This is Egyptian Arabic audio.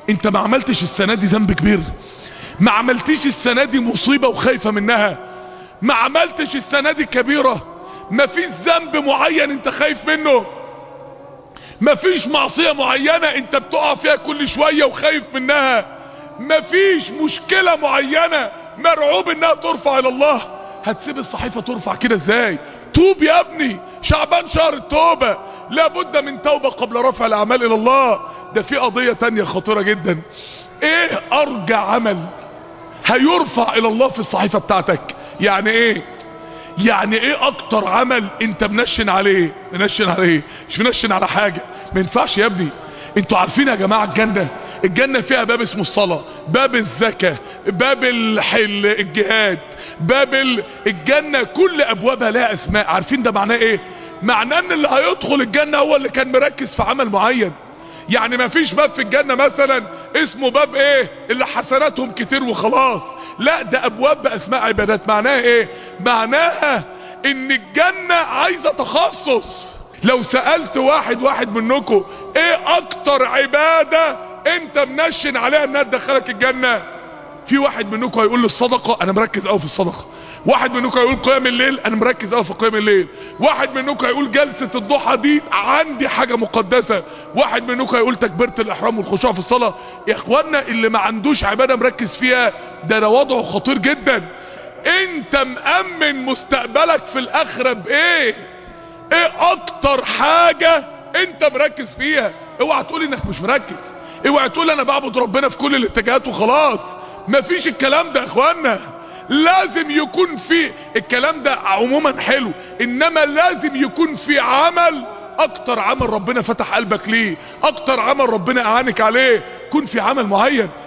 انت ما عملتش السنة دي ذنب كبير ما عملتيش السنة دي مصيبة وخايفة منها ما عملتش السنة دي كبيرة ما فيش ذنب معين انت خايف منه ما فيش معصية معينة انت بتقع فيها كل شوية وخايف منها ما فيش مشكلة معينة مرعوب انها ترفع الى الله هتسيب الصحيفة ترفع كده ازاي توب يا ابني شعبان شهر التوبة لابد من توبة قبل رفع الاعمال الى الله ده في قضية تانية خطيرة جدا ايه ارجع عمل هيرفع الى الله في الصحيفة بتاعتك يعني ايه يعني ايه اكتر عمل انت منشن عليه منشن عليه مش منشن على حاجة ما ينفعش يا ابني انتوا عارفين يا جماعة الجنة الجنة فيها باب اسمه الصلاة باب الزكاة باب الحل الجهاد باب ال- الجنة كل ابوابها لها اسماء عارفين ده معناه ايه معناه ان اللي هيدخل الجنة هو اللي كان مركز في عمل معين يعني ما فيش باب في الجنة مثلا اسمه باب ايه اللي حسناتهم كتير وخلاص لا ده ابواب باسماء عبادات معناها ايه معناها ان الجنة عايزة تخصص لو سألت واحد واحد منكم ايه اكتر عبادة انت منشن عليها انها تدخلك الجنة في واحد منكم هيقول لي الصدقة انا مركز قوي في الصدقة واحد منكم هيقول قيام الليل انا مركز قوي في قيام الليل واحد منكم هيقول جلسة الضحى دي عندي حاجة مقدسة واحد منكم هيقول تكبيرة الاحرام والخشوع في الصلاة يا اخوانا اللي ما عندوش عبادة مركز فيها ده ده وضعه خطير جدا انت مأمن مستقبلك في الاخرة بايه ايه اكتر حاجة انت مركز فيها اوعى تقول انك مش مركز اوعى تقول انا بعبد ربنا في كل الاتجاهات وخلاص مفيش الكلام ده يا اخوانا لازم يكون في الكلام ده عموما حلو انما لازم يكون في عمل اكتر عمل ربنا فتح قلبك ليه اكتر عمل ربنا اعانك عليه يكون في عمل معين